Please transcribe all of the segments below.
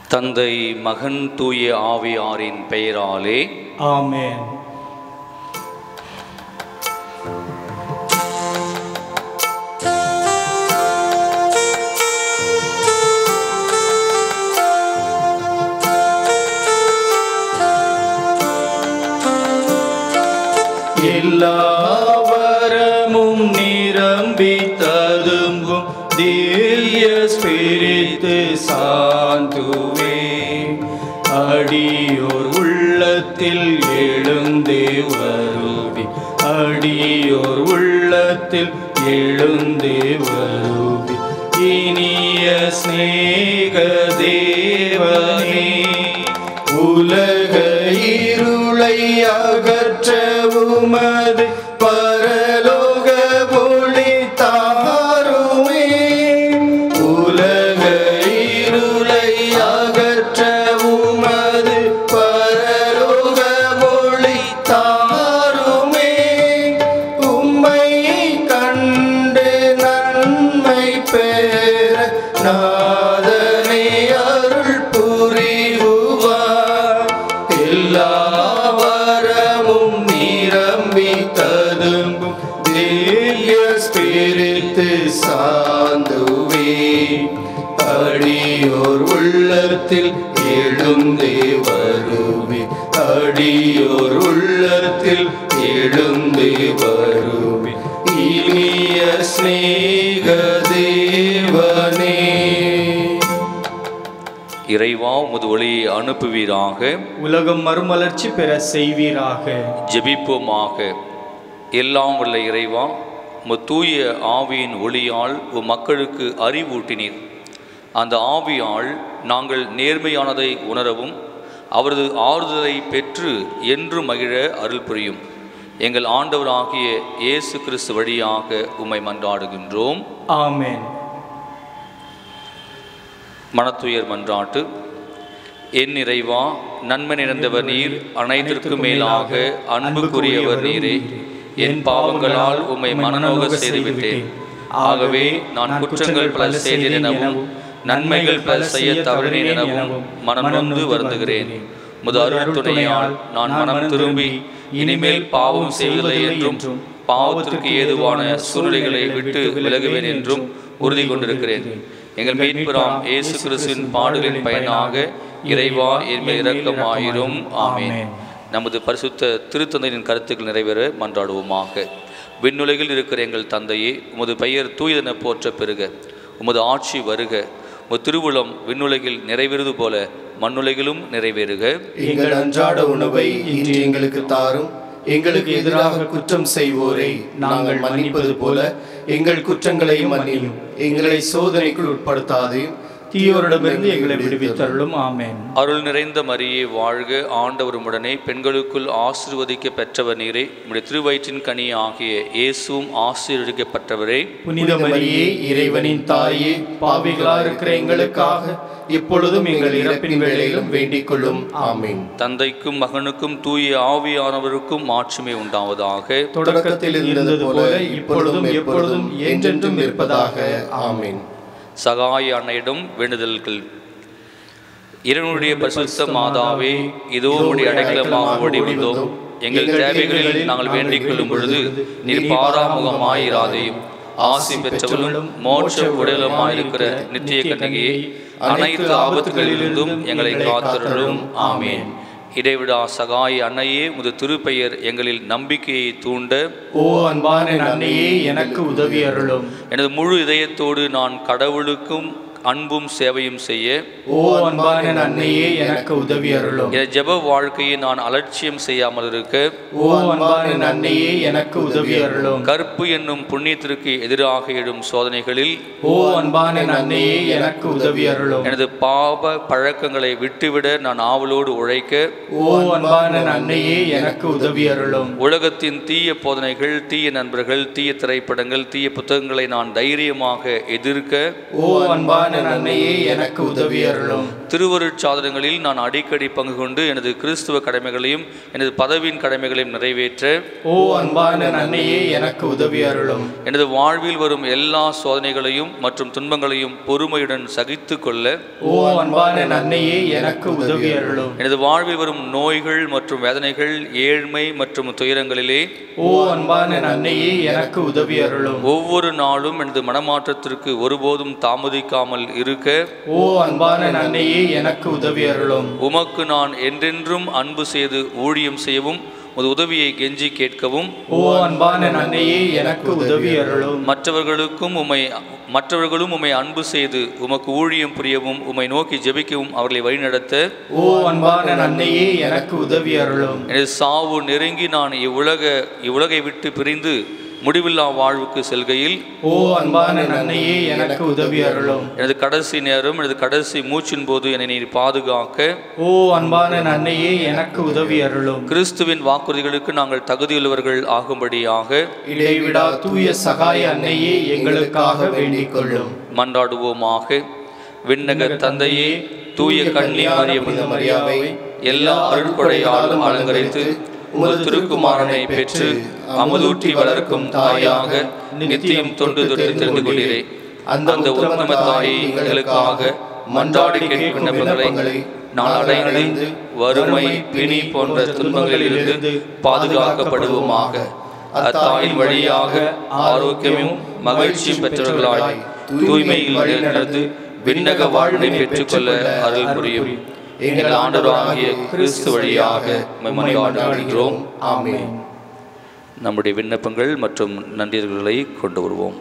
தந்தை மகன் தூய ஆவியாரின் பெயராலே ஆமென் எல்லாவரமும் நிரம்பி ததும்பும் திவ்ய ஸ்பிரித்து சாந்துவே அடியோர் உள்ளத்தில் எழுந்தே வருவி அடியோர் உள்ளத்தில் எழுந்தே வருவி இனிய சிநேக தேவனே உலக இருளை அகற்ற உமது பரலோக ஒளி தாருமே உலக இருளை அகற்ற உமது பரலோக ஒளி தாருமே உம்மை கண்டு நன்மை பெற நாதனை அருள் புரிவுவார் எல்லா வரமும் நிரம்பி ததும்பும் திவ்ய ஸ்பிரித்து சாந்துவே அடியோர் உள்ளத்தில் எழுந்தே வருவே அடியோர் உள்ளத்தில் எழுந்தே வருவே இனிய ஸ்நேக தேவனே இறைவா உமது ஒளியை அனுப்புவீராக உலகம் மறுமலர்ச்சி பெற செய்வீராக ஜெபிப்போமாக எல்லாம் உள்ள இறைவா உமது தூய ஆவியின் ஒளியால் உம் மக்களுக்கு அறிவூட்டினீர் அந்த ஆவியால் நாங்கள் நேர்மையானதை உணரவும் அவரது ஆறுதலை பெற்று என்று மகிழ அருள் புரியும் எங்கள் ஆண்டவராகிய இயேசு கிறிஸ்து வழியாக உம்மை மன்றாடுகின்றோம் ஆமென் மனத்துயர் மன்றாட்டு என் இறைவா நன்மை நிறைந்தவர் நீர் அனைத்திற்கும் மேலாக அன்புக்குரியவர் நீரே என் பாவங்களால் உம்மை மனநோக செய்துவிட்டேன் ஆகவே நான் குற்றங்கள் பல செய்தேன் எனவும் நன்மைகள் பல செய்ய தவறினேன் எனவும் மனம் நொந்து வருந்துகிறேன் முது அருள் துணையால் நான் மனம் திரும்பி இனிமேல் பாவம் செய்வதில்லை என்றும் பாவத்திற்கு ஏதுவான சூழ்நிலைகளை விட்டு விலகுவேன் என்றும் உறுதி கொண்டிருக்கிறேன் எங்கள் மீட்புறாம் இயேசு கிறிஸ்துவின் பாடுகளின் பயனாக இறைவா என்மேல் இரக்கமாயிரும் ஆமென் நமது பரிசுத்த திருத்தந்தையின் கருத்துக்கள் நிறைவேற மன்றாடுவோமாக விண்ணுலகில் இருக்கிற எங்கள் தந்தையே உமது பெயர் தூயதென போற்ற பெறுக உமது ஆட்சி வருக உமது திருவுளம் விண்ணுலகில் நிறைவேறுவது போல மண்ணுலகிலும் நிறைவேறுக எங்கள் அன்றாட உணவை இன்று எங்களுக்கு தாரும் எங்களுக்கு எதிராக குற்றம் செய்வோரை நாங்கள் மன்னிப்பது போல எங்கள் குற்றங்களையும் மன்னியும் எங்களை சோதனைக்குள் உட்படுத்தாதையும் தீயோரிடமிருந்து எங்களை விடுவித்தருளும் ஆமென் அருள் நிறைந்த மரியே வாழ்க ஆண்டவர் உடனே பெண்களுக்குள் ஆசீர்வதிக்க பெற்றவர் நீரே உம்முடைய திருவயிற்றின் கனி ஆகிய இயேசுவும் ஆசீர்வதிக்கப்பட்டவரே புனித மரியே இறைவனின் தாயே பாவிகளா இருக்கிற எங்களுக்காக இப்பொழுதும் எங்கள் இறப்பின் வேளையிலும் வேண்டிக் கொள்ளும் ஆமீன் தந்தைக்கும் மகனுக்கும் தூய ஆவியானவருக்கும் மாட்சிமை உண்டாவதாக தொடக்கத்தில் இருந்தது போல இப்பொழுதும் எப்பொழுதும் என்றென்றும் இருப்பதாக ஆமீன் சகாய அன்னையிடம் வேண்டுதல்கள் இறைவனுடைய பரிசுத்த மாதாவே இதோ உடைய அடைக்கலமாக ஓடி வந்தோம் எங்கள் தேவைகளில் நாங்கள் வேண்டிக் கொள்ளும் பொழுது நீர் பாராமுகமாயிராதையும் ஆசி பெற்றவளும் மோட்ச உடலுமாயிருக்கிற நித்திய கன்னிகையை அனைத்து ஆபத்துகளிலிருந்தும் எங்களை காத்திருளும் ஆமேன் இடைவிடா சகாய அன்னையே முது திருப்பெயர் எங்களில் நம்பிக்கையை தூண்ட ஓ அன்பான அன்னையே எனக்கு உதவி அருளும் எனது முழு இதயத்தோடு நான் கடவுளுக்கும் அன்பும் சேவையும் செய்ய ஓ அன்பான அன்னையே எனக்கு உதவி அருளும் என் ஜெப வாழ்க்கையை நான் அலட்சியம் செய்யாமல் இருக்க ஓ அன்பான அன்னையே எனக்கு உதவி அருளும் கற்பு என்னும் புண்ணியத்திற்கு எதிராக எழும் சோதனைகளில் ஓ அன்பான அன்னையே எனக்கு உதவி அருளும் எனது பாவ பழக்கங்களை விட்டுவிட நான் ஆவலோடு உழைக்க ஓ அன்பான அன்னையே எனக்கு உதவி அருளும் உலகத்தின் தீய போதனைகள் தீய நண்பர்கள் தீய திரைப்படங்கள் தீய புத்தகங்களை நான் தைரியமாக எதிர்க்க ஓ அன்பான அன்பான நன்மையே எனக்கு உதவி அருளும் திருவருட்சாதனங்களில் நான் அடிக்கடி பங்கு கொண்டு எனது கிறிஸ்துவ கடமைகளையும் எனது பதவியின் கடமைகளையும் நிறைவேற்ற ஓ அன்பான நன்மையே எனக்கு உதவி அருளும் எனது வாழ்வில் வரும் எல்லா சோதனைகளையும் மற்றும் துன்பங்களையும் பொறுமையுடன் சகித்து கொள்ள ஓ அன்பான நன்மையே எனக்கு உதவி அருளும் எனது வாழ்வில் வரும் நோய்கள் மற்றும் வேதனைகள் ஏழ்மை மற்றும் துயரங்களிலே ஓ அன்பான நன்மையே எனக்கு உதவி அருளும் ஒவ்வொரு நாளும் எனது மனமாற்றத்திற்கு ஒருபோதும் தாமதிக்காமல் இருக்க ஓ அன்பான நன்மையே எனக்கு உதவி அருளும் உமக்கு நான் என்றென்றும் அன்பு செய்து ஊழியம் செய்யவும் உமது உதவியை கெஞ்சி கேட்கவும் ஓ அன்பான நன்மையே எனக்கு உதவி அருளும் மற்றவர்களுக்கும் உம்மை மற்றவர்களும் உம்மை அன்பு செய்து உமக்கு ஊழியம் புரியவும் உம்மை நோக்கி ஜெபிக்கவும் அவர்களை வழிநடத்த ஓ அன்பான நன்மையே எனக்கு உதவி அருளும் எனது சாவு நெருங்கி நான் இவ்வுலக இவ்வுலகை விட்டு பிரிந்து முடிவில்லா வாழ்வுக்கு செல்கையில் ஓ அன்பான நன்மையே எனக்கு உதவி அருளும் எனது கடைசி நேரம் எனது கடைசி மூச்சின் போது என்னை நீர் பாதுகாக்க ஓ அன்பான நன்மையே எனக்கு உதவி அருளும் கிறிஸ்துவின் வாக்குறுதிகளுக்கு நாங்கள் தகுதியுள்ளவர்கள் ஆகும்படியாக இடைவிடா தூய சகாய அன்னையே எங்களுக்காக வேண்டிக் கொள்ளும் மன்றாடுவோமாக விண்ணக தந்தையே தூய கண்ணி மரியம் மரியாவை எல்லா அருட்கொடையாலும் அலங்கரித்து உமது திருக்குமாரனை பெற்று அமுதூற்றி வளர்க்கும் தாயாக நித்தியம் தொண்டு தொட்டு தெரிந்து கொண்டீரே அந்த உத்தம தாயை எங்களுக்காக மன்றாடி கேட்கும் விண்ணப்பங்களை நான் அடைந்து வறுமை பிணி போன்ற துன்பங்களிலிருந்து பாதுகாக்கப்படுவோமாக அத்தாயின் வழியாக ஆரோக்கியமும் மகிழ்ச்சியும் பெற்றவர்களாய் தூய்மையில் நடந்து விண்ணக வாழ்வை பெற்றுக்கொள்ள அருள் புரியும் எங்கள் ஆண்டவராகிய கிறிஸ்து வழியாக மன்றாடுகிறோம் ஆமென் நம்முடைய விண்ணப்பங்கள் மற்றும் நன்றிகளை கொண்டு வருவோம்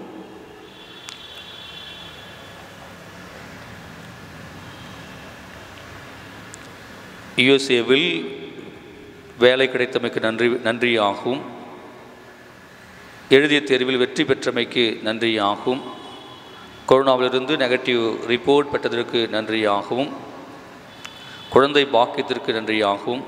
யுஎஸ்ஏவில் வேலை கிடைத்தமைக்கு நன்றி நன்றியாகும் எழுதிய தேர்வில் வெற்றி பெற்றமைக்கு நன்றியாகும் கொரோனாவிலிருந்து நெகட்டிவ் ரிப்போர்ட் பெற்றதற்கு நன்றியாகவும் குழந்தை பாக்கியத்திற்கு நன்றியாகவும்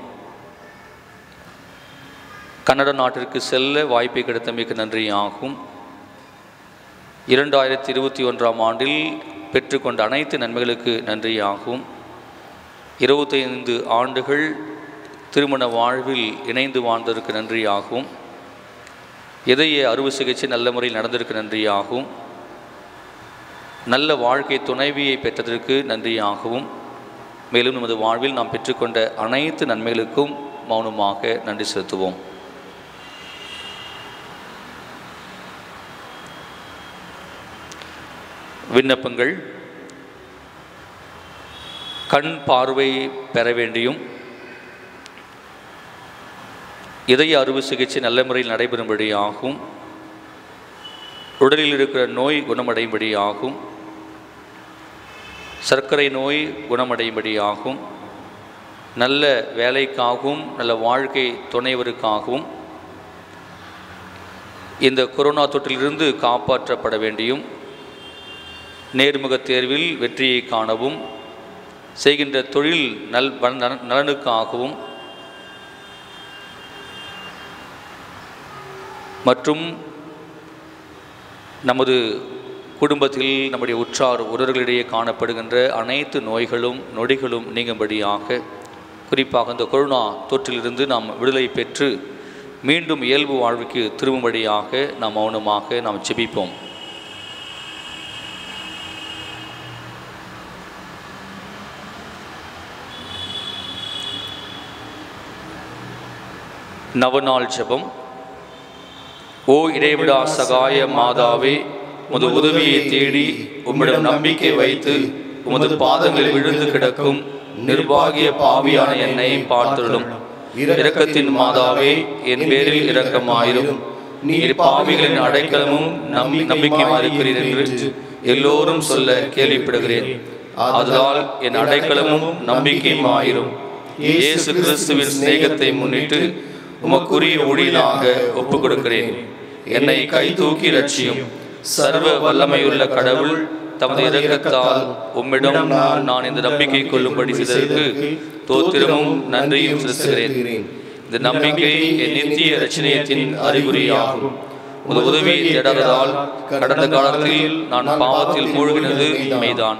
கன்னட நாட்டிற்கு செல்ல வாய்ப்பை கிடைத்தமைக்கு நன்றியாகும் இரண்டாயிரத்தி இருபத்தி ஒன்றாம் ஆண்டில் பெற்றுக்கொண்ட அனைத்து நன்மைகளுக்கு நன்றியாகும் இருபத்தைந்து ஆண்டுகள் திருமண வாழ்வில் இணைந்து வாழ்ந்ததற்கு நன்றியாகும் இதய அறுவை சிகிச்சை நல்ல முறையில் நடந்ததற்கு நன்றியாகும் நல்ல வாழ்க்கை துணைவியை பெற்றதற்கு நன்றியாகவும் மேலும் நமது வாழ்வில் நாம் பெற்றுக்கொண்ட அனைத்து நன்மைகளுக்கும் மௌனமாக நன்றி செலுத்துவோம் விண்ணப்பங்கள் கண் பார்வை பெற வேண்டியும் இதய அறுவை சிகிச்சை நல்ல முறையில் நடைபெறும்படியாகும் உடலில் இருக்கிற நோய் குணமடையும்படியாகும் சர்க்கரை நோய் குணமடையும்படியாகும் நல்ல வேலைக்காகவும் நல்ல வாழ்க்கை துணைவருக்காகவும் இந்த கொரோனா தொற்றிலிருந்து காப்பாற்றப்பட வேண்டியும் நேர்முகத் தேர்வில் வெற்றியை காணவும் செய்கின்ற தொழில் நல் நல- நலனுக்காகவும் மற்றும் நமது குடும்பத்தில் நம்முடைய உற்றார் உறவுகளிடையே காணப்படுகின்ற அனைத்து நோய்களும் நொடிகளும் நீங்கும்படியாக குறிப்பாக இந்த கொரோனா தொற்றிலிருந்து நாம் விடுதலை பெற்று மீண்டும் இயல்பு வாழ்வுக்கு திரும்பும்படியாக நாம் மௌனமாக நாம் செபிப்போம் நவநாள் ஜெபம் ஓ இடைவிடா சகாய மாதாவே உமது உதவியை தேடி உம்மிடம் நம்பிக்கை வைத்து உமது பாதங்களில் விழுந்து கிடக்கும் நிர்பாகிய பாவியான என்னை பார்த்தருளும் இரக்கத்தின் மாதாவே என் பேரில் இரக்கமாயிரும் நீர் பாவிகளின் அடைக்கலமும் நம்பி நம்பிக்கையுமா இருக்கிறீர் என்று எல்லோரும் சொல்ல கேள்விப்படுகிறேன் அதனால் என் அடைக்கலமும் நம்பிக்கையுமாயிரும் இயேசு கிறிஸ்துவின் சிநேகத்தை முன்னிட்டு உமக்குரிய ஊழியனாக ஒப்புக் கொடுக்கிறேன் என்னை கை தூக்கி ரட்சியும் சர்வ வல்லமையுள்ள கடவுள் தமது இரக்கத்தால் உம்மிடம் நான் இந்த நம்பிக்கை கொள்ளும்படி செய்ததற்கு தோத்திரமும் நன்றியும் செலுத்துகிறேன் இந்த நம்பிக்கை என் நித்திய ரட்சணியத்தின் அறிகுறியாகும் உமது உதவியை தேடாததால் கடந்த காலத்தில் நான் பாவத்தில் மூழ்கினது மெய்தான்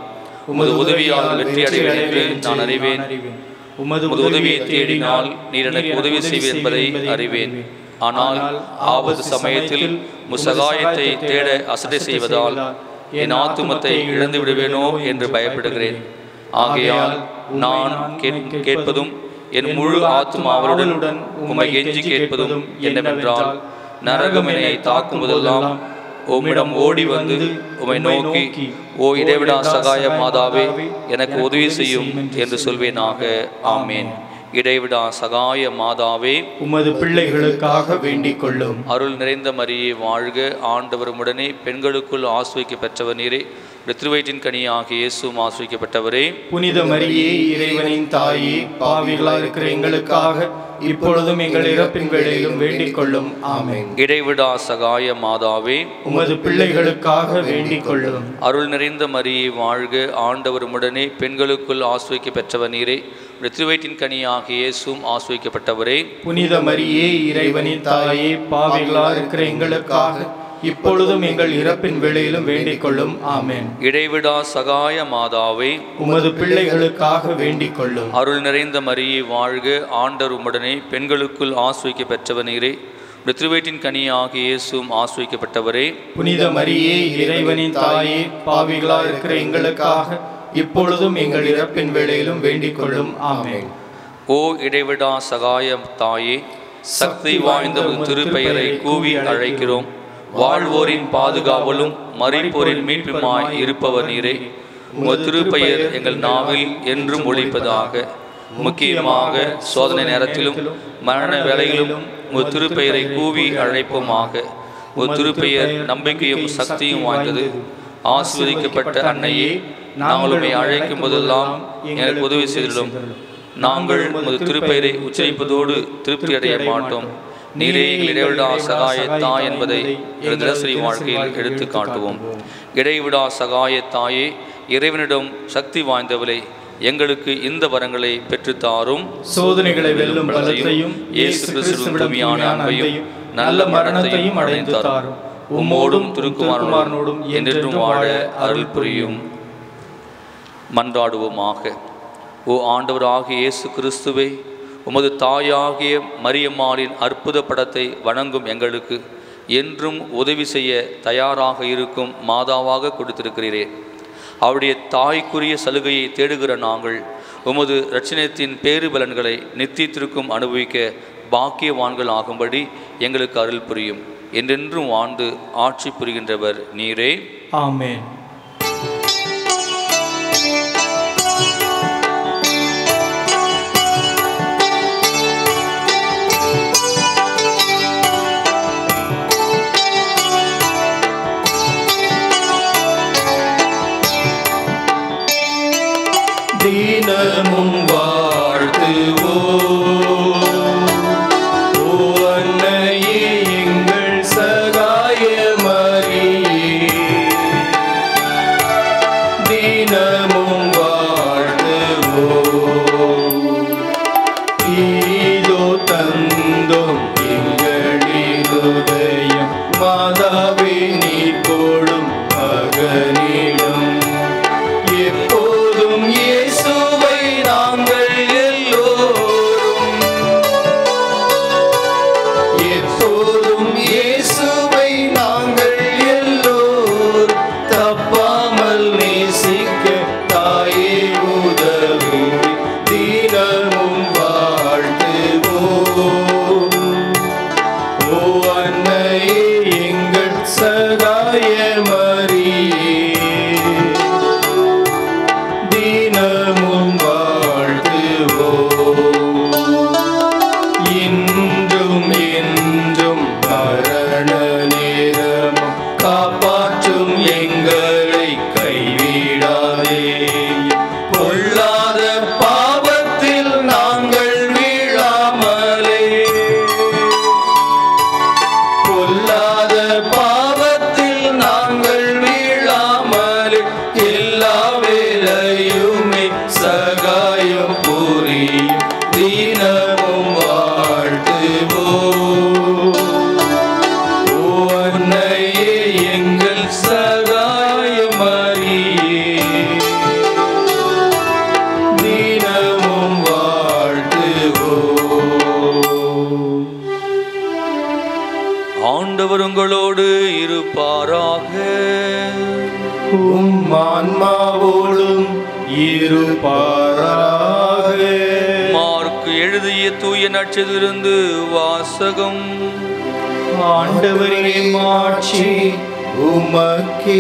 உமது உதவியால் வெற்றி அடைவேன் என்று நான் அறிவேன் உமது உமது உதவியை தேடினால் நீர் எனக்கு உதவி செய்வீர் என்பதை அறிவேன் ஆனால் ஆபத்து சமயத்தில் உமது சகாயத்தை தேட அசட்டை செய்வதால் என் ஆத்துமத்தை இழந்து விடுவேனோ என்று பயப்படுகிறேன் ஆகையால் நான் கேட்- கேட்பதும் என் முழு ஆத்மாவளுடன் உம்மை எஞ்சி கேட்பதும் என்னவென்றால் நரகம் என்னை தாக்கும் போதெல்லாம் உம்மிடம் ஓடி வந்து உம்மை நோக்கி ஓ இடைவிடா சகாய மாதாவே எனக்கு உதவி செய்யும் என்று சொல்வேனாக ஆமேன் இடைவிடா சகாய மாதாவே உமது பிள்ளைகளுக்காக வேண்டிக் கொள்ளும் அருள் நிறைந்த மரியே வாழ்க ஆண்டவருமுடனே பெண்களுக்குள் ஆஸ்வைக்க பெற்றவர் நீரே உடைய திருவயிற்றின் கனியாகிய இயேசுவும் ஆஸ்வைக்கப்பட்டவரே புனித மரியே இறைவனின் தாயே பாவிகளா இருக்கிற எங்களுக்காக இப்பொழுதும் எங்கள் இறப்பின் வேளையிலும் வேண்டிக் கொள்ளும் ஆமென் இடைவிடா சகாய மாதாவே உமது பிள்ளைகளுக்காக வேண்டிக் கொள்ளும் அருள் நிறைந்த மரியே வாழ்க ஆண்டவருமுடனே பெண்களுக்குள் ஆஸ்வைக்க பெற்றவர் நீரே உடைய திருவயிற்றின் கனியாகிய இயேசுவும் ஆஸ்வைக்கப்பட்டவரே புனித மரியே இறைவனின் தாயே பாவிகளா இருக்கிற எங்களுக்காக இப்பொழுதும் எங்கள் இறப்பின் வேளையிலும் வேண்டிக் கொள்ளும் ஆமென் இடைவிடா சகாய மாதாவே உமது பிள்ளைகளுக்காக வேண்டிக் கொள்ளும் அருள் நிறைந்த மரியே வாழ்க ஆண்டவர் உம்முடனே பெண்களுக்குள் ஆஸ்வைக்க பெற்றவர் நீரே உடைய திருவயிற்றின் கனியாகிய இயேசுவும் ஆஸ்வைக்கப்பட்டவரே புனித மரியே இறைவனின் தாயே பாவிகளா இருக்கிற எங்களுக்காக இப்பொழுதும் எங்கள் இறப்பின் வேளையிலும் வேண்டிக் கொள்ளும் ஆமென் ஓ இடைவிடா சகாய தாயே சக்தி வாய்ந்த உம் திருப்பெயரை கூவி அழைக்கிறோம் வாழ்வோரின் பாதுகாவலும் மறிப்போரின் மீட்புமாய் இருப்பவர் நீரே உமது திருப்பெயர் எங்கள் நாவில் என்றும் ஒழிப்பதாக முக்கியமாக சோதனை நேரத்திலும் மரண வேளையிலும் உமது திருப்பெயரை கூவி அழைப்போமாக உமது திருப்பெயர் நம்பிக்கையும் சக்தியும் வாய்ந்தது ஆஸ்வதிக்கப்பட்ட அன்னையே நாங்கள் உம்மை அழைக்கும் போதெல்லாம் எங்களுக்கு உதவி செய்துள்ளோம் நாங்கள் உமது திருப்பெயரை உச்சரிப்பதோடு திருப்தி அடைய மாட்டோம் நீரே எங்கள் இடைவிடா சகாயத்தா என்பதை எங்கள் தினசரி வாழ்க்கையில் எடுத்து காட்டுவோம் இடைவிடா சகாயத்தாயே இறைவனிடம் சக்தி வாய்ந்தவளை எங்களுக்கு இந்த வரங்களை பெற்றுத்தாரும் சோதனைகளை வெல்லும் பலத்தையும் இயேசு கிறிஸ்துவிடம் உண்மையான அன்பையும் நல்ல மரணத்தையும் அடைந்து தாரும் உம்மோடும் திருக்குமாரனோடும் என்றென்றும் வாழ அருள் புரியும் மன்றாடுவோமாக ஓ ஆண்டவராகிய இயேசு கிறிஸ்துவே உமது தாயாகிய மரியம்மாளின் அற்புத படத்தை வணங்கும் எங்களுக்கு என்றும் உதவி செய்ய தயாராக இருக்கும் மாதாவாக கொடுத்திருக்கிறீரே அவருடைய தாய்க்குரிய சலுகையை தேடுகிற நாங்கள் உமது இரட்சணத்தின் பேறுபலன்களை நித்தியத்திற்கும் அனுபவிக்க பாக்கியவான்கள் ஆகும்படி எங்களுக்கு அருள் புரியும் என்றென்றும் ஆண்டு ஆட்சி புரிகின்றவர் நீரே ஆமென் தினமும் வாழ்த்துவோம் ஓ அன்னையே எங்கள் சகாய மரியே தினமும் வாழ்த்துவோம் ஈதோ தந்தோம் எங்களின் உதயம் மாதாவே நீ போடும் மகனிடம் எப்போதும் இயேசுவை நாங்கள் ஆண்டவர் உங்களோடு இருப்பாராக உம் ஆன்மாவோடும் இருப்பாராக மார்க்கு எழுதிய தூய நட்சத்திலிருந்து வாசகம் ஆண்டவரே மாட்சி உமக்கே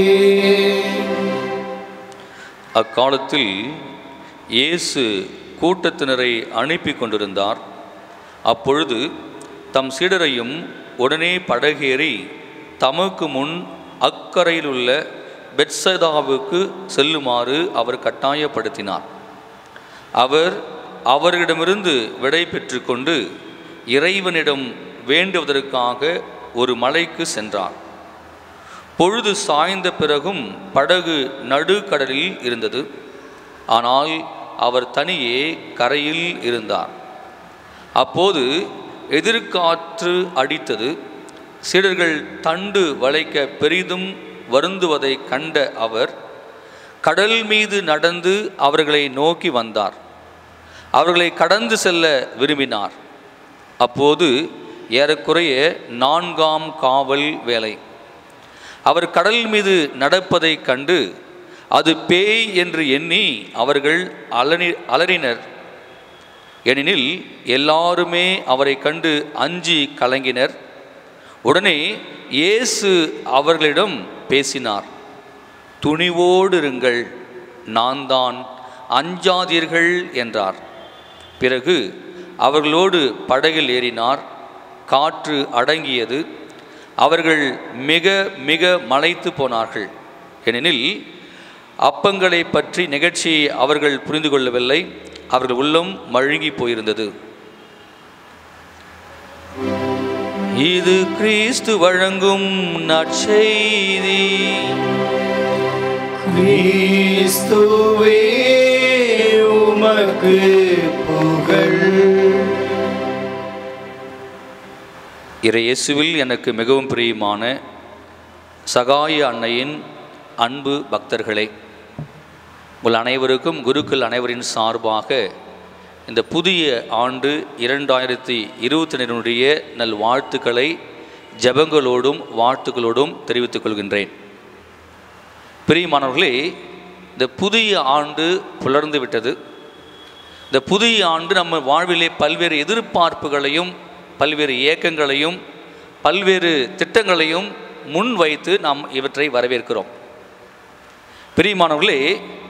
அக்காலத்தில் இயேசு கூட்டத்தினரை அனுப்பி கொண்டிருந்தார் அப்பொழுது தம் சீடரையும் உடனே படகேறி தமக்கு முன் அக்கரையில் உள்ள பெட்சதாவுக்கு செல்லுமாறு அவர் கட்டாயப்படுத்தினார் அவர் அவர்களிடமிருந்து விடை பெற்றுக்கொண்டு இறைவனிடம் வேண்டுவதற்காக ஒரு மலைக்கு சென்றார் பொழுது சாய்ந்த பிறகும் படகு நடுக்கடலில் இருந்தது ஆனால் அவர் தனியே கரையில் இருந்தார் அப்போது எதிர்காற்று அடித்தது சீடர்கள் தண்டு வளைக்க பெரிதும் வருந்துவதை கண்ட அவர் கடல் மீது நடந்து அவர்களை நோக்கி வந்தார் அவர்களை கடந்து செல்ல விரும்பினார் அப்போது ஏறக்குறைய நான்காம் காவல் வேலை அவர் கடல் மீது நடப்பதைக் கண்டு அது பேய் என்று எண்ணி அவர்கள் அலறி அலறினர் ஏனெனில் எல்லாருமே அவரை கண்டு அஞ்சி கலங்கினர் உடனே இயேசு அவர்களிடம் பேசினார் துணிவோடு இருங்கள் நான் தான் அஞ்சாதீர்கள் என்றார் பிறகு அவர்களோடு படகில் ஏறினார் காற்று அடங்கியது அவர்கள் மிக மிக மலைத்து போனார்கள் ஏனெனில் அப்பங்களை பற்றி நிகழ்ச்சியை அவர்கள் புரிந்து கொள்ளவில்லை அவர்கள் உள்ளம் மழுங்கி போயிருந்தது இது கிறிஸ்து வழங்கும் நற்செய்தி கிறிஸ்துவே உமக்கு புகழ் இறையேசுவில் எனக்கு மிகவும் பிரியமான சகாய அன்னையின் அன்பு பக்தர்களே உங்கள் அனைவருக்கும் குருக்கள் அனைவரின் சார்பாக இந்த புதிய ஆண்டு இரண்டாயிரத்தி இருபத்தி ரெண்டுடைய நல் வாழ்த்துக்களை ஜெபங்களோடும் வாழ்த்துக்களோடும் தெரிவித்துக் கொள்கின்றேன் பிரியமானவர்களே இந்த புதிய ஆண்டு புலர்ந்து விட்டது இந்த புதிய ஆண்டு நம்ம வாழ்விலே பல்வேறு எதிர்பார்ப்புகளையும் பல்வேறு இயக்கங்களையும் பல்வேறு திட்டங்களையும் முன் வைத்து நாம் இவற்றை வரவேற்கிறோம் பிரியமானவர்களே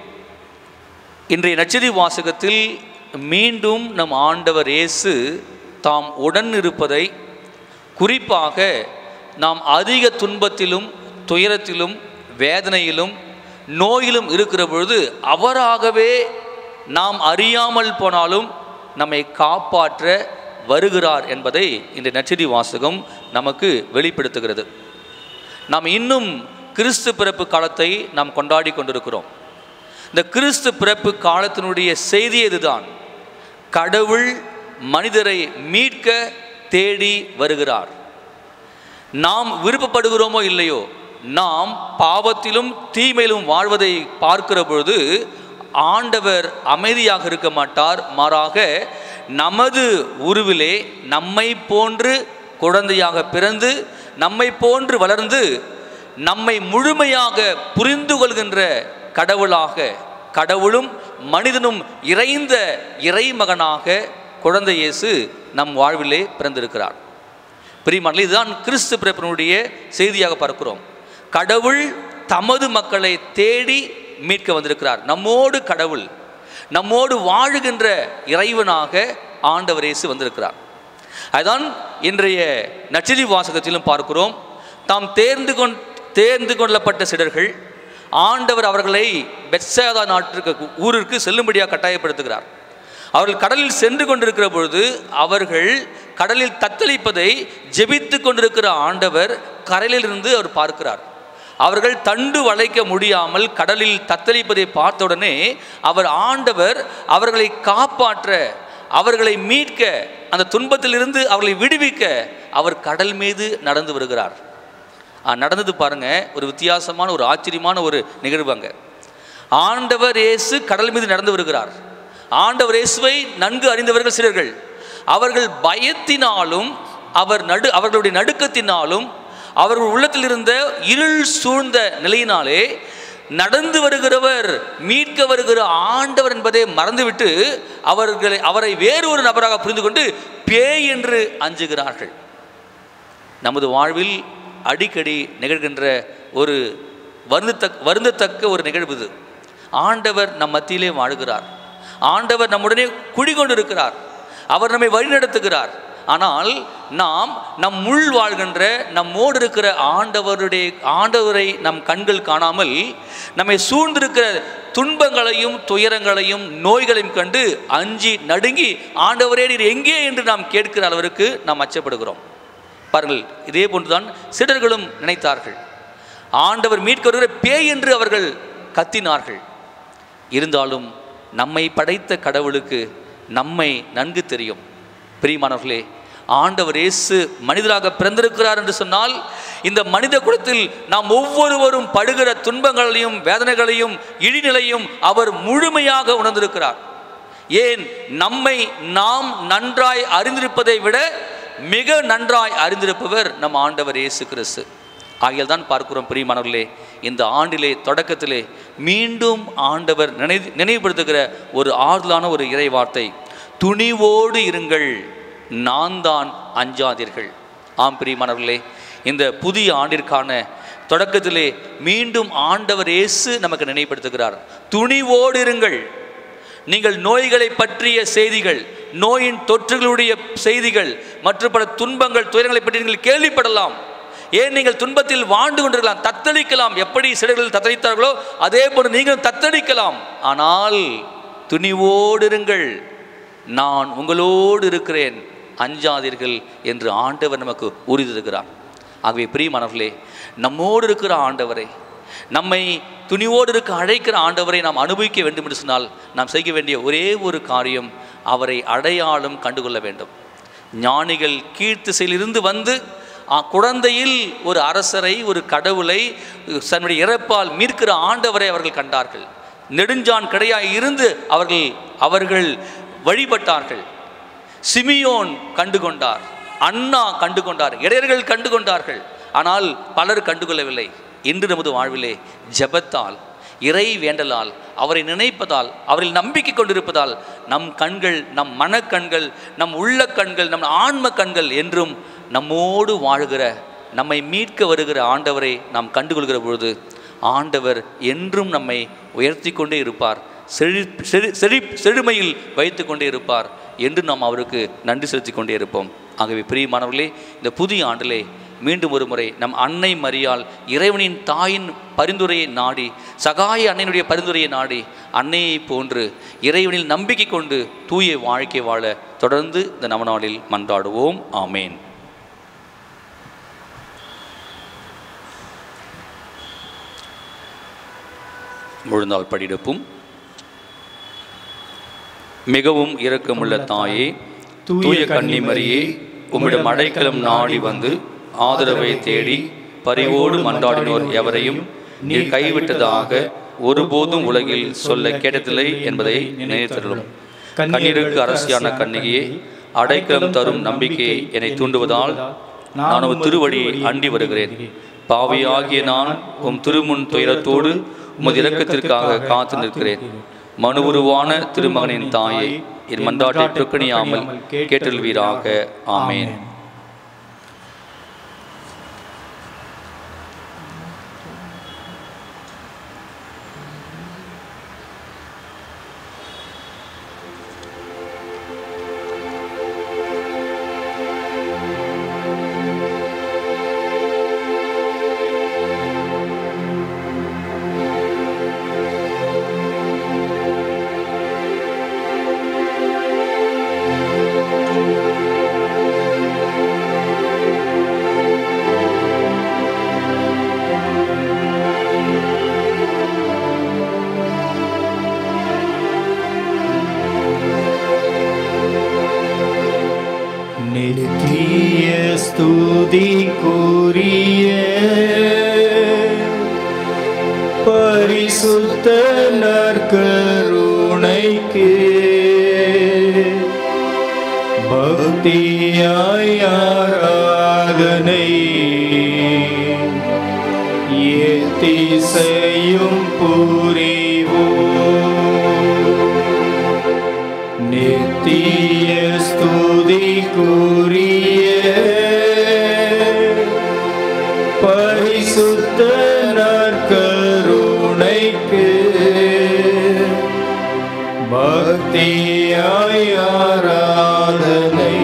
இன்றைய நச்சதி வாசகத்தில் மீண்டும் நம் ஆண்டவர் இயேசு தாம் உடன் இருப்பதை குறிப்பாக நாம் அதிக துன்பத்திலும் துயரத்திலும் வேதனையிலும் நோயிலும் இருக்கிற பொழுது அவராகவே நாம் அறியாமல் போனாலும் நம்மை காப்பாற்ற வருகிறார் என்பதை இந்த நச்சதி வாசகம் நமக்கு வெளிப்படுத்துகிறது நாம் இன்னும் கிறிஸ்து பிறப்பு காலத்தை நாம் கொண்டாடி கொண்டிருக்கிறோம் இந்த கிறிஸ்து பிறப்பு காலத்தினுடைய செய்தி இதுதான் கடவுள் மனிதரை மீட்க தேடி வருகிறார் நாம் விருப்பப்படுகிறோமோ இல்லையோ நாம் பாவத்திலும் தீமையிலும் வாழ்வதை பார்க்கிற பொழுது ஆண்டவர் அமைதியாக இருக்க மாட்டார் மாறாக நமது உருவிலே நம்மை போன்று குழந்தையாக பிறந்து நம்மை போன்று வளர்ந்து நம்மை முழுமையாக புரிந்து கொள்கின்ற கடவுளாக கடவுளும் மனிதனும் இறைந்த இறைமகனாக குழந்தை இயேசு நம் வாழ்விலே பிறந்திருக்கிறார் பிரியமானே இதுதான் கிறிஸ்து பிறப்பினுடைய செய்தியாக பார்க்கிறோம் கடவுள் தமது மக்களை தேடி மீட்க வந்திருக்கிறார் நம்மோடு கடவுள் நம்மோடு வாழுகின்ற இறைவனாக ஆண்டவர் இயேசு வந்திருக்கிறார் அதுதான் இன்றைய நச்சிதி வாசகத்திலும் பார்க்கிறோம் தாம் தேர்ந்து கொண் தேர்ந்து கொள்ளப்பட்ட சிலர்கள் ஆண்டவர் அவர்களை பெட்சேதா நாட்டிற்கு ஊருக்கு செல்லும்படியாக கட்டாயப்படுத்துகிறார் அவர்கள் கடலில் சென்று கொண்டிருக்கிற பொழுது அவர்கள் கடலில் தத்தளிப்பதை ஜெபித்து கொண்டிருக்கிற ஆண்டவர் கரையிலிருந்து அவர் பார்க்கிறார் அவர்கள் தண்டு வளைக்க முடியாமல் கடலில் தத்தளிப்பதை பார்த்தவுடனே அவர் ஆண்டவர் அவர்களை காப்பாற்ற அவர்களை மீட்க அந்த துன்பத்திலிருந்து அவர்களை விடுவிக்க அவர் கடல் மீது நடந்து வருகிறார் ஆ, நடந்தது பாருங்க ஒரு வித்தியாசமான ஒரு ஆச்சரியமான ஒரு நிகழ்வு அங்க ஆண்டவர் இயேசு கடல் மீது நடந்து வருகிறார் ஆண்டவர் இயேசுவை நன்கு அறிந்தவர்கள் சிலர்கள் அவர்கள் பயத்தினாலும் அவர் நடு அவர்களுடைய நடுக்கத்தினாலும் அவர்கள் உள்ளத்தில் இருந்த இருள் சூழ்ந்த நிலையினாலே நடந்து வருகிறவர் மீட்க வருகிற ஆண்டவர் என்பதை மறந்துவிட்டு அவர்களை அவரை வேறு ஒரு நபராக புரிந்து கொண்டு பேய் என்று அஞ்சுகிறார்கள் நமது வாழ்வில் அடிக்கடி நிகழ்கின்ற ஒரு வருந்தத்தக்க வருந்தத்தக்க ஒரு நிகழ்வு இது ஆண்டவர் நம் மத்தியிலே வாழுகிறார் ஆண்டவர் நம்முடனே குடிகொண்டிருக்கிறார் அவர் நம்மை வழிநடத்துகிறார் ஆனால் நாம் நம் உள் வாழ்கின்ற நம்மோடு இருக்கிற ஆண்டவருடைய ஆண்டவரை நம் கண்கள் காணாமல் நம்மை சூழ்ந்திருக்கிற துன்பங்களையும் துயரங்களையும் நோய்களையும் கண்டு அஞ்சி நடுங்கி ஆண்டவரே நீர் எங்கே என்று நாம் கேட்கிற அளவிற்கு நாம் அச்சப்படுகிறோம் பாருங்கள் இதே போன்றுதான் சிடர்களும் நினைத்தார்கள் ஆண்டவர் மீட்க வருகிற பேய் என்று அவர்கள் கத்தினார்கள் இருந்தாலும் நம்மை படைத்த கடவுளுக்கு நம்மை நன்கு தெரியும் பிரியமானவர்களே ஆண்டவர் இயேசு மனிதராக பிறந்திருக்கிறார் என்று சொன்னால் இந்த மனித குலத்தில் நாம் ஒவ்வொருவரும் படுகிற துன்பங்களையும் வேதனைகளையும் இழிநிலையும் அவர் முழுமையாக உணர்ந்திருக்கிறார் ஏன் நம்மை நாம் நன்றாய் அறிந்திருப்பதை விட மிக நன்றாய் அறிந்திருப்பவர் நம் ஆண்டவர் இயேசு கிறிஸ்து ஆகியால் தான் பார்க்கிறோம் பிரியமானவர்களே இந்த ஆண்டிலே தொடக்கத்திலே மீண்டும் ஆண்டவர் நினை நினைவுபடுத்துகிற ஒரு ஆறுதலான ஒரு இறை வார்த்தை துணிவோடு இருங்கள் நான் தான் அஞ்சாதீர்கள் ஆம் பிரியமானவர்களே இந்த புதிய ஆண்டிற்கான தொடக்கத்திலே மீண்டும் ஆண்டவர் இயேசு நமக்கு நினைவுபடுத்துகிறார் துணிவோடு இருங்கள் நீங்கள் நோய்களை பற்றிய செய்திகள் நோயின் தொற்றுகளுடைய செய்திகள் மற்றும் பல துன்பங்கள் துயரங்களை பற்றி நீங்கள் கேள்விப்படலாம் ஏன் நீங்கள் துன்பத்தில் வாழ்ந்து கொண்டிருக்கலாம் தத்தளிக்கலாம் எப்படி சிறைகளில் தத்தளித்தார்களோ அதே போன்று நீங்களும் தத்தளிக்கலாம் ஆனால் துணிவோடு இருங்கள் நான் உங்களோடு இருக்கிறேன் அஞ்சாதீர்கள் என்று ஆண்டவர் நமக்கு உறுதி தருகிறார் ஆகவே பிரியமானவர்களே நம்மோடு இருக்கிற ஆண்டவரை நம்மை துணிவோடு இருக்க அழைக்கிற ஆண்டவரை நாம் அனுபவிக்க வேண்டும் என்று சொன்னால் நாம் செய்ய வேண்டிய ஒரே ஒரு காரியம் அவரை அடையாளம் கண்டுகொள்ள வேண்டும் ஞானிகள் கீழ்த்திசையிலிருந்து வந்து ஆ, குழந்தையில் ஒரு அரசரை ஒரு கடவுளை தன்னுடைய இறப்பால் மீட்கிற ஆண்டவரை அவர்கள் கண்டார்கள் நெடுஞ்சான் கிடையாய் இருந்து அவர்கள் அவர்கள் வழிபட்டார்கள் சிமியோன் கண்டு கொண்டார் அண்ணா கண்டு கொண்டார் இடையர்கள் கண்டு கொண்டார்கள் ஆனால் பலர் கண்டுகொள்ளவில்லை இன்று நமது வாழ்விலே ஜெபத்தால் இறை வேண்டலால் அவரை நினைப்பதால் அவரில் நம்பிக்கை கொண்டிருப்பதால் நம் கண்கள் நம் மனக்கண்கள் நம் உள்ள கண்கள் நம் ஆன்ம கண்கள் என்றும் நம்மோடு வாழுகிற நம்மை மீட்க வருகிற ஆண்டவரை நாம் கண்டுகொள்கிற பொழுது ஆண்டவர் என்றும் நம்மை உயர்த்தி கொண்டே இருப்பார் செழி செழி செழி செழுமையில் வைத்து கொண்டே இருப்பார் என்று நாம் அவருக்கு நன்றி செலுத்தி கொண்டே இருப்போம் ஆகவே பிரியமானவர்களே இந்த புதிய ஆண்டிலே மீண்டும் ஒரு முறை நம் அன்னை மரியாள் இறைவனின் தாயின் பரிந்துரையை நாடி சகாய அன்னையினுடைய பரிந்துரையை நாடி அன்னையை போன்று இறைவனில் நம்பிக்கை கொண்டு தூய வாழ்க்கை வாழ தொடர்ந்து இந்த நவநாளில் மன்றாடுவோம் ஆமேன் முழுநாள் படிடப்பும் மிகவும் இரக்கமுள்ள தாயே தூய கன்னிமரியே உம்மிடம் அடைக்கலம் நாடி வந்து ஆதரவை தேடி பரிவோடு மன்றாடினோர் எவரையும் நீர் கைவிட்டதாக ஒருபோதும் உலகில் சொல்ல கேட்டதில்லை என்பதை நினைத்தருளும் கண்ணீருக்கு அரசியான கண்ணிகையே அடைக்கலம் தரும் நம்பிக்கையை என்னை தூண்டுவதால் நான் உம் திருவடியை அண்டி வருகிறேன் பாவியாகிய நான் உம் திருமுன் துயரத்தோடு உமது இரக்கத்திற்காக காத்து நிற்கிறேன் மனு உருவான திருமகனின் தாயை என் மன்றாட்டை புறக்கணியாமல் கேட்டல்வீராக ஆமேன் நித்திய ஸ்துதி கூறிய பரிசுத்த நற்கருணைக்கு பக்தியாய் ஆராதனை ஏத்திசையும் புரிவோ நித்திய ஸ்துதிக்குரிய பரிசுத்த நற்கருணைக்கு பக்தியாய் ஆராதனை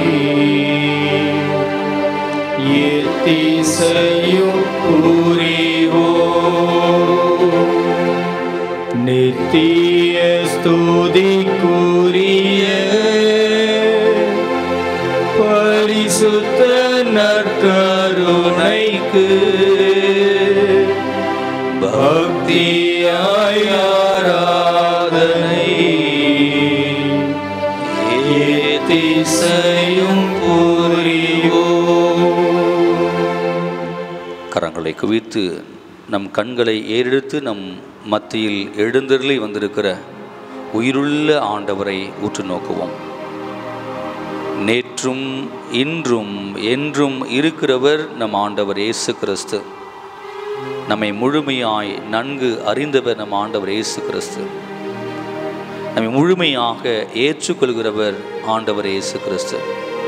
ஏத்திசையும் புரிவோ நித்திய ஸ்துதிக்குரிய பரிசுத்த நற்கருணைக்கு பக்தியாய் ஆராதனை ஏதிசையும் புரிவோ கரங்களை குவித்து நம் கண்களை ஏறெடுத்து நம் மத்தியில் எழுந்தருளி வந்திருக்கிற உயிருள்ள ஆண்டவரை உற்று நோக்குவோம் நேற்றும் இன்றும் என்றும் இருக்கிறவர் நம் ஆண்டவர் இயேசு கிறிஸ்து நம்மை முழுமையாய் நன்கு அறிந்தவர் நம் ஆண்டவர் இயேசு கிறிஸ்து நம்மை முழுமையாக ஏற்றுக்கொள்கிறவர் ஆண்டவர் இயேசு கிறிஸ்து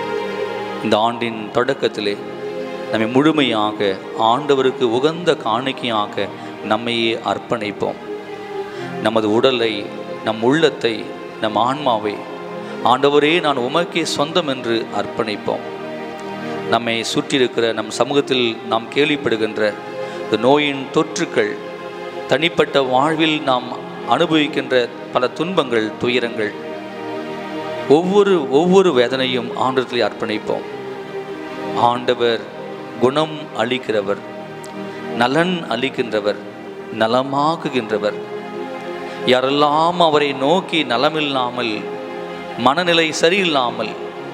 இந்த ஆண்டின் தொடக்கத்திலே நம்மை முழுமையாக ஆண்டவருக்கு உகந்த காணிக்கையாக நம்மையே அர்ப்பணிப்போம் நமது உடலை நம் உள்ளத்தை நம் ஆன்மாவை ஆண்டவரே நான் உமக்கே சொந்தம் என்று அர்ப்பணிப்போம் நம்மை சுற்றியிருக்கிற நம் சமூகத்தில் நாம் கேள்விப்படுகின்ற இந்த நோயின் தொற்றுக்கள் தனிப்பட்ட வாழ்வில் நாம் அனுபவிக்கின்ற பல துன்பங்கள் துயரங்கள் ஒவ்வொரு ஒவ்வொரு வேதனையும் ஆண்டவத்தில் அர்ப்பணிப்போம் ஆண்டவர் குணம் அளிக்கிறவர் நலன் அளிக்கின்றவர் நலமாக்குகின்றவர் யாரெல்லாம் அவரை நோக்கி நலமில்லாமல் மனநிலை சரியில்லாமல்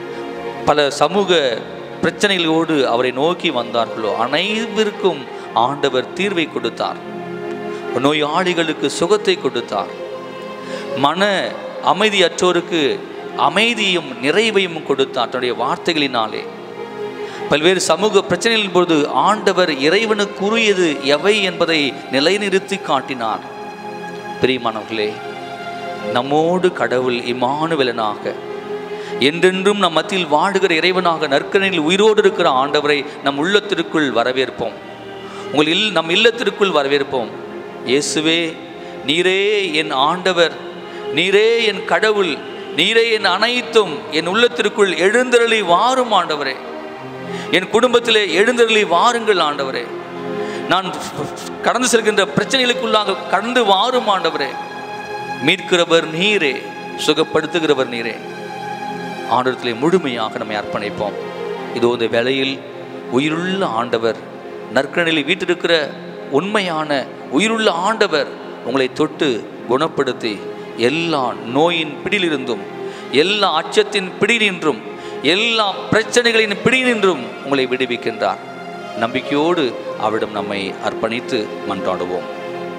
பல சமூக பிரச்சனைகளோடு அவரை நோக்கி வந்தார்களோ அனைவருக்கும் ஆண்டவர் தீர்வை கொடுத்தார் நோயாளிகளுக்கு சுகத்தை கொடுத்தார் மன அமைதியற்றோருக்கு அமைதியும் நிறைவையும் கொடுத்தார் தன்னுடைய வார்த்தைகளினாலே பல்வேறு சமூக பிரச்சனைகளின் பொழுது ஆண்டவர் இறைவனுக்குரியது எவை என்பதை நிலைநிறுத்தி காட்டினார் பிரியமானவர்களே நம்மோடு கடவுள் இமானுவலனாக என்றென்றும் நம் மத்தியில் வாடுகிற இறைவனாக நற்கனையில் உயிரோடு இருக்கிற ஆண்டவரை நம் உள்ளத்திற்குள் வரவேற்போம் உங்கள் இல் நம் இல்லத்திற்குள் வரவேற்போம் இயேசுவே நீரே என் ஆண்டவர் நீரே என் கடவுள் நீரே என் அனைத்தும் என் உள்ளத்திற்குள் எழுந்தருளி வாரும் ஆண்டவரே என் குடும்பத்திலே எழுந்தருளி வாருங்கள் ஆண்டவரே நான் கடந்து செல்கின்ற பிரச்சனைகளுக்குள்ளாக கடந்து வாரும் ஆண்டவரே மீட்கிறவர் நீரே சுகப்படுத்துகிறவர் நீரே ஆண்டவரத்திலே முழுமையாக நம்மை அர்ப்பணிப்போம் இதோ இந்த வேளையில் உயிருள்ள ஆண்டவர் நற்கணில் வீட்டிருக்கிற உண்மையான உயிருள்ள ஆண்டவர் உங்களை தொட்டு குணப்படுத்தி எல்லா நோயின் பிடியிலிருந்தும் எல்லா அச்சத்தின் பிடியினின்றும் எல்லா பிரச்சனைகளின் பிடியினின்றும் உங்களை விடுவிக்கின்றார் நம்பிக்கையோடு அவரிடம் நம்மை அர்ப்பணித்து மன்றாடுவோம்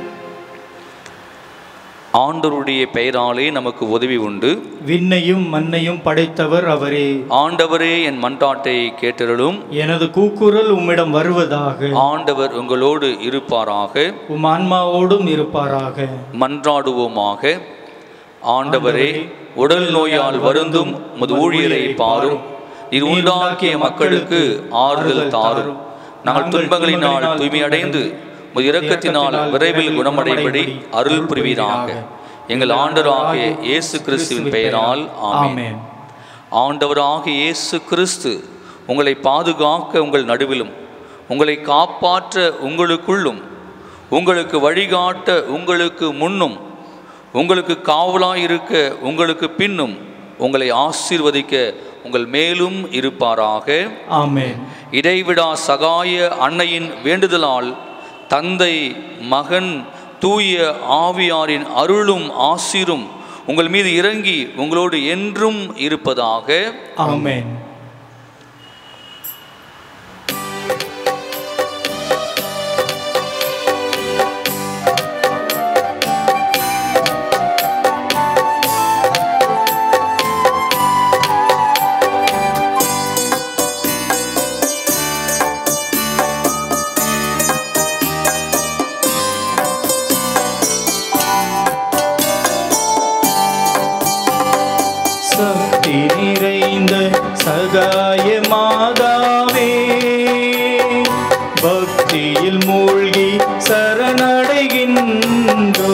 ஆண்டவருடைய பெயராலே நமக்கு உதவி உண்டு விண்ணையும் மண்ணையும் படைத்தவர் அவரே ஆண்டவரே என் மன்றாட்டை கேட்டருளும் எனது கூக்குரல் உம்மிடம் வருவதாக ஆண்டவர் உங்களோடு இருப்பாராக உம் ஆன்மாவோடும் இருப்பாராக மன்றாடுவோமாக ஆண்டவரே உடல் நோயால் வருந்தும் முது ஊழியரை பாரும் இது உண்டாக்கிய மக்களுக்கு ஆறுதல் தாரும் நாங்கள் துன்பங்களினால் தூய்மையடைந்து உமது இரக்கத்தினால் விரைவில் குணமடைபடி அருள் புரிவீராக எங்கள் ஆண்டவராகிய இயேசு கிறிஸ்துவின் பெயரால் ஆமென் ஆமென் ஆண்டவராகிய இயேசு கிறிஸ்து உங்களை பாதுகாக்க உங்கள் நடுவிலும் உங்களை காப்பாற்ற உங்களுக்குள்ளும் உங்களுக்கு வழிகாட்ட உங்களுக்கு முன்னும் உங்களுக்கு காவலாயிருக்க உங்களுக்கு பின்னும் உங்களை ஆசீர்வதிக்க உங்கள் மேலும் இருப்பாராக ஆமென் இடைவிடா சகாய அன்னையின் வேண்டுதலால் தந்தை மகன் தூய ஆவியாரின் அருளும் ஆசீரும் உங்கள் மீது இறங்கி உங்களோடு என்றும் இருப்பதாக ஆமென் சகாய மாதாவே பக்தியில் மூழ்கி சரணடைகின்றோ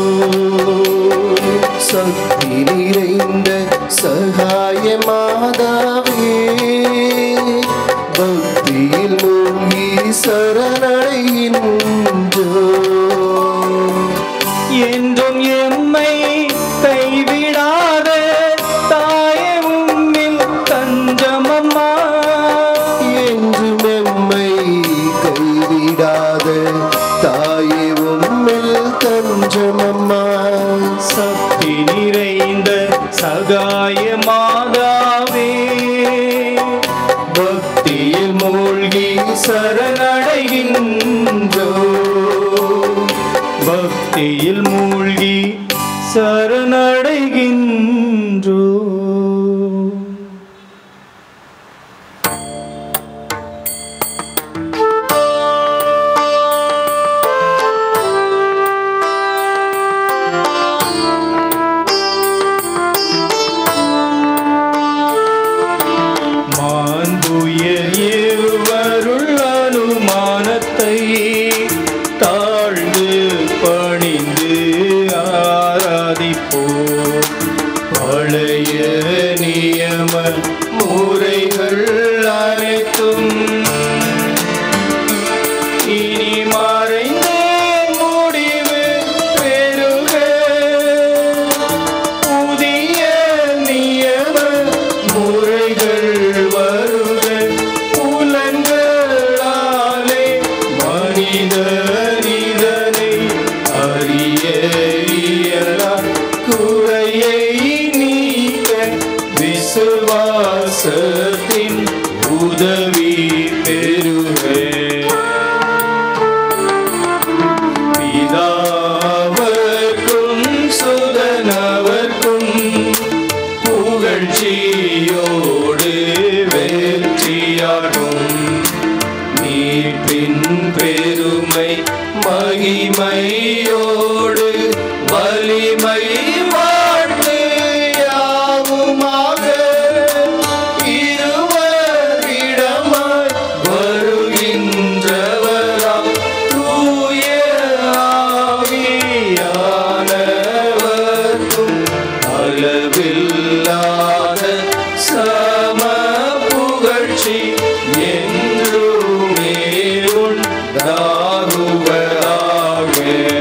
சக்தி நிறைந்த சகாய மாதாவே பக்தியில் மூழ்கி சரணடைகின்றோ என்றும் எம்மை கைவிடாத தாயே உம்மில் தஞ்சமம்மா என்று மெம்மை கைவிடாத தாயே உம்மில் தஞ்சமம்மா சக்தி நிறைந்த சகாய மாதாவே பக்தியில் மூழ்கி சரணடைகின்றோ பக்தியில் மூழ்கி சரணடைகின்றோ மாண்புயர் ஏவருள் அனுமானத்தை தாழ்ந்து பணிந்து ஆராதிப்போம் பழைய நியம முறைகள் அனைத்தும் இனி மறைந்தே முடிவு பெறுக புதிய நியம முறைகள் வருக புலன்களாலே மனிதனிதனை அறிய இயலா குறையை நீக்க விசுவாசத்தின் உதவி பெறுக பிதாவர்க்கும் சுதனவர்க்கும் புகழ்ச்சியோடு வெற்றியாகும் மீட்பின் பெருமை மகிமையோடு வலிமை வாழ்வு யாவுமாக இருவரிடமாய் வருகின்றவராம் தூய ஆவியானவர்க்கும் அளவில்லாத சம புகழ்ச்சி என்றுமே உண்டாகுவதாக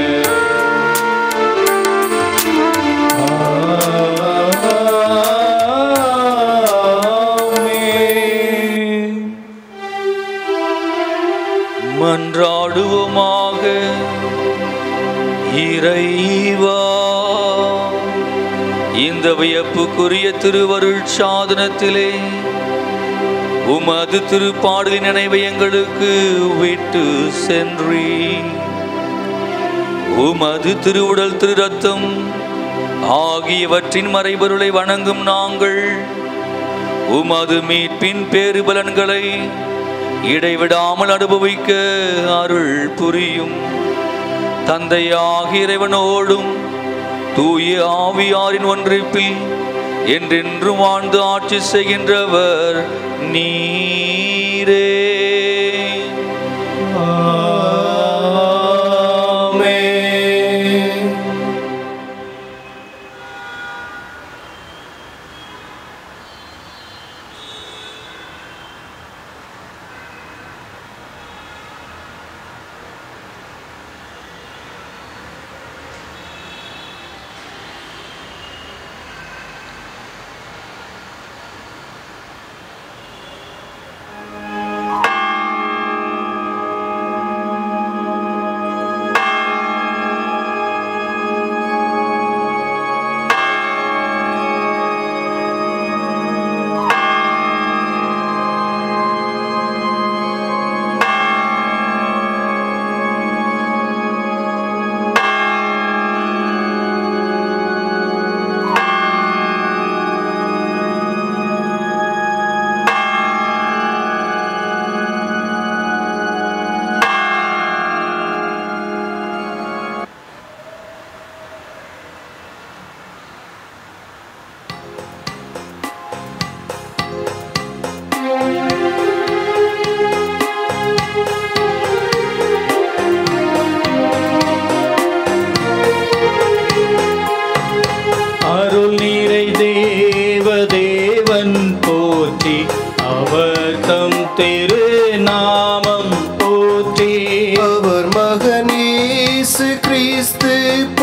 ஆமென். மன்றாடுவோமாக இறைவா இந்த வியப்புக்குரிய திருவருள் சாதனத்திலே உமது திருப்பாடலின் நினைவை எங்களுக்கு விட்டு சென்றி உமது திருவுடல் திரு ரத்தம் ஆகியவற்றின் மறைபொருளை வணங்கும் நாங்கள் உமது மீட்பின் பேறுபலன்களை இடைவிடாமல் அனுபவிக்க அருள் புரியும் தந்தையாகிய இறைவனோடும் தூய ஆவியாரின் ஒன்றிப்பில் என்றென்றும் வாழ்ந்து ஆட்சி செய்கின்றவர் நீரே ஆமென். ஆமென்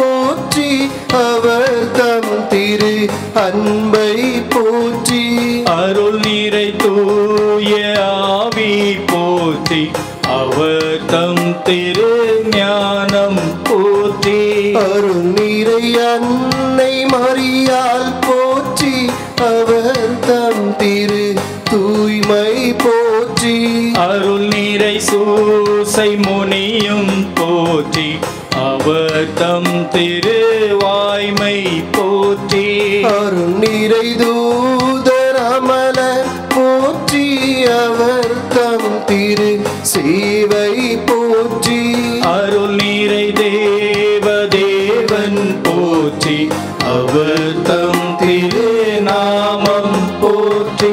போற்றி அவர் தம் திரு அன்பை போற்றி அருள் நீரை தூய ஆவி போற்றி அவர் தம் திரு ஞானம் போற்றி அருள் நீரை அன்னை மரியால் போற்றி அவர் தம் திரு தூய்மை போற்றி அருள் நீரை சூசை முனியும் போற்றி அவர் தம் திரு வாய்மை போற்றி அருள் நீரை தூதர் அமல போற்றி அவர் தம் திரு சேவை போற்றி அருள் நீரை தேவ தேவன் போற்றி அவர் தம் திரு நாமம் போற்றி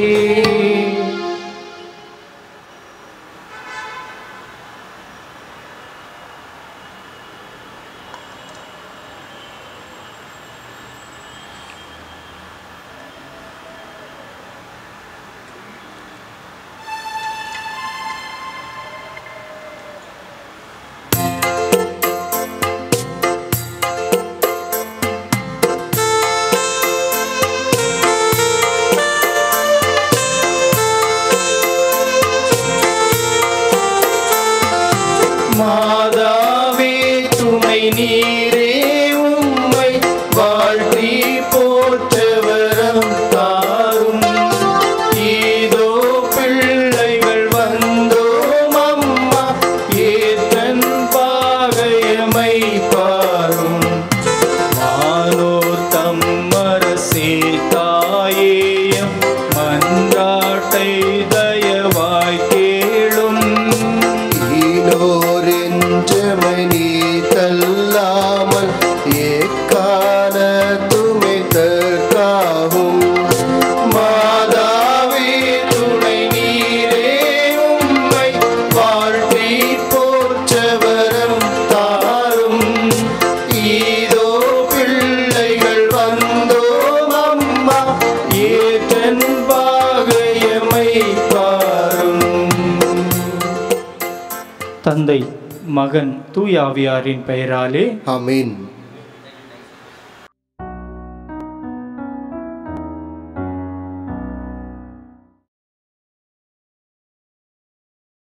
மாதாவே துணை நீரே உம்மை வாழ்த்தி போற்றவரம் தாரும் இதோ பிள்ளைகள் வந்தோம் அம்மா ஏத்தன் பாகையமை பாரும் மானோர் தம்மரசே தாயேயம் மன்றாட்டை தயவாய் கேளும் ஈனோரென்றமணி தள்ளாமல் ஏக்கால துமை தற்காகும் மாதாவே துணை நீரே உம்மை வாழ்த்தி போற்றவரம் தாரும் ஈதோ பிள்ளைகள் வந்தோம் அம்மா ஏற்றன் பாகையமை பாரும் தந்தை மகன் தூயாவியாரின் பெயராலே ஆமென்